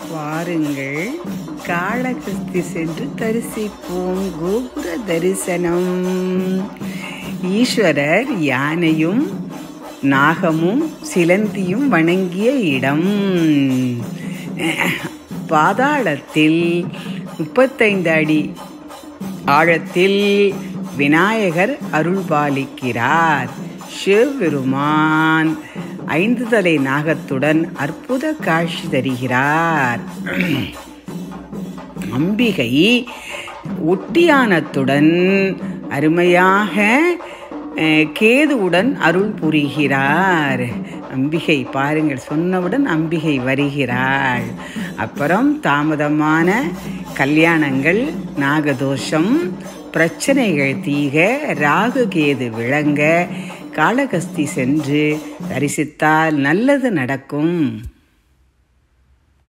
வாருங்கள் காளகஸ்தி சென்று தரிசிப்போம் கோபுர தரிசனம் ஈஸ்வரர் யானையும் நாகமும் சிலந்தியும் வணங்கிய இடம் பாதாளத்தில் முப்பத்தைந்து அடி ஆழத்தில் விநாயகர் அருள்பாலிக்கிறார் சிவபெருமான் ஐந்து தலை நாகத்துடன் அற்புத காட்சி தருகிறார் அம்பிகை ஒட்டியானத்துடன் அருமையாக அஹ், கேதுவுடன் அருள் புரிகிறார் அம்பிகை பாருங்கள் சொன்னவுடன் அம்பிகை வருகிறாள் அப்புறம் தாமதமான கல்யாணங்கள் நாகதோஷம் பிரச்சனைகள் தீக ராகு கேது விளங்க காளகஸ்தி சென்று தரிசித்தால் நல்லது நடக்கும்